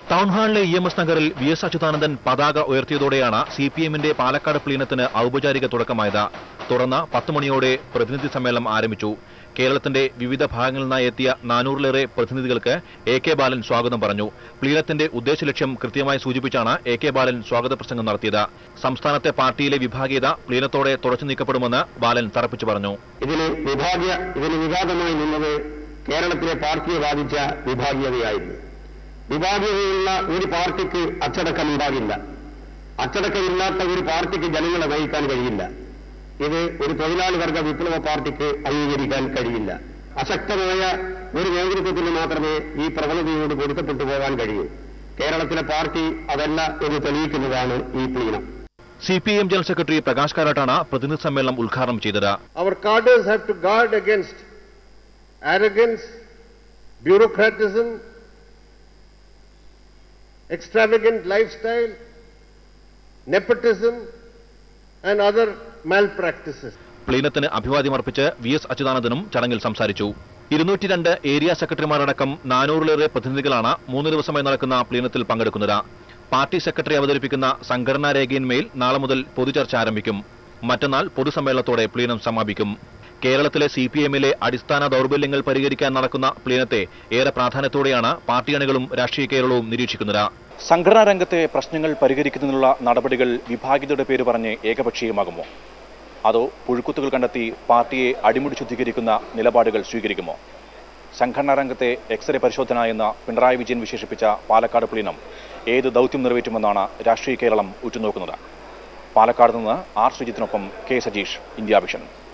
Town ഹാളിലെ E M S നഗറിൽ V S Achuthanandan പതാക ഉയർത്തിയതോടെയാണ് സി പി എമ്മിന്റെ പാലക്കാട് പ്ലീനത്തിന് ഔപചാരിക തുടക്കമായത് തുടർന്ന് പത്ത് മണിയോടെ പ്രതിനിധി സമ്മേളനം ആരംഭിച്ചു കേരളത്തിന്റെ വിവിധ ഭാഗങ്ങളിൽ നിന്നായി എത്തിയ നാനൂറിലേറെ പ്രതിനിധികൾക്ക് എ കെ ബാലൻ സ്വാഗതം പറഞ്ഞു പ്ലീനത്തിന്റെ ഉദ്ദേശലക്ഷ്യം കൃത്യമായി സൂചിപ്പിച്ചാണ് എ കെ ബാലൻ സ്വാഗത പ്രസംഗം നടത്തിയത് സംസ്ഥാനത്തെ പാർട്ടിയിലെ വിഭാഗീയത പ്ലീനത്തോടെ തുടച്ചു നീക്കപ്പെടുമെന്ന് ബാലൻ തറപ്പിച്ചു പറഞ്ഞു ഇതിന് വിഭാഗ്യ ഇതിന് വിവാദമായി നിന്നത് കേരളത്തിലെ പാർട്ടിയെ ബാധിച്ച വിഭാഗീയതയായിരുന്നു വിഭാഗീയതയുള്ള ഒരു പാർട്ടിക്ക് അച്ചടക്കമുണ്ടാകില്ല അച്ചടക്കമില്ലാത്ത ഒരു പാർട്ടിക്ക് ജനങ്ങളെ നയിക്കാൻ കഴിയില്ല ഇത് ഒരു തൊഴിലാളി വർഗ വിപ്ലവ പാർട്ടിക്ക് അംഗീകരിക്കാൻ കഴിയില്ല അശക്തമായ ഒരു നേതൃത്വത്തിന് മാത്രമേ ഈ പ്രവണതയോട് പൊരുത്തപ്പെട്ടു പോകാൻ കഴിയൂ കേരളത്തിലെ പാർട്ടി അതല്ല എന്ന് തെളിയിക്കുന്നതാണ് ഈ plenum C P M general secretary Prakash കാരാട്ടാണ് പ്രതിനിധി സമ്മേളനം ഉദ്ഘാടനം ചെയ്തത് Our cadres have to guard against arrogance, bureaucratism, extravagant lifestyle, nepotism, and other malpractices. പ്ലീനത്തിന് അഭിവാദ്യമർപ്പിച്ച് വി എസ് അച്യുതാനന്ദനും ചടങ്ങിൽ സംസാരിച്ചു ഇരുന്നൂറ്റി രണ്ട് ഏരിയ സെക്രട്ടറിമാരടക്കം നാനൂറിലേറെ പ്രതിനിധികളാണ് മൂന്ന് ദിവസമായി നടക്കുന്ന പ്ലീനത്തിൽ പങ്കെടുക്കുന്നത് പാർട്ടി സെക്രട്ടറി അവതരിപ്പിക്കുന്ന സംഘടനാ രേഖയിന്മേൽ നാളെ മുതൽ പൊതുചർച്ച ആരംഭിക്കും മറ്റന്നാൾ പൊതുസമ്മേളനത്തോടെ പ്ലീനം സമാപിക്കും കേരളത്തിലെ സി പി എമ്മിലെ അടിസ്ഥാന ദൗർബല്യങ്ങൾ പരിഹരിക്കാൻ നടക്കുന്ന പ്ലീനത്തെ ഏറെ പ്രാധാന്യത്തോടെയാണ് പാർട്ടി അണികളും രാഷ്ട്രീയ കേരളവും നിരീക്ഷിക്കുന്നത് സംഘടനാ രംഗത്തെ പ്രശ്നങ്ങൾ പരിഹരിക്കുന്നതിനുള്ള നടപടികൾ വിഭാഗീയതയുടെ പേര് പറഞ്ഞ് ഏകപക്ഷീയമാകുമോ അതോ പുഴുക്കുത്തുകൾ കണ്ടെത്തി പാർട്ടിയെ അടിമുടി ശുദ്ധീകരിക്കുന്ന നിലപാടുകൾ സ്വീകരിക്കുമോ സംഘടനാ രംഗത്തെ എക്സ്റേ പരിശോധന എന്ന പിണറായി വിജയൻ വിശേഷിപ്പിച്ച പാലക്കാട് പ്ലീനം ഏത് ദൗത്യം നിറവേറ്റുമെന്നാണ് രാഷ്ട്രീയ കേരളം ഉറ്റുനോക്കുന്നത് പാലക്കാട് നിന്ന് ആർ ശ്രീജിത്തിനൊപ്പം കെ സജീഷ് ഇന്ത്യ വിഷൻ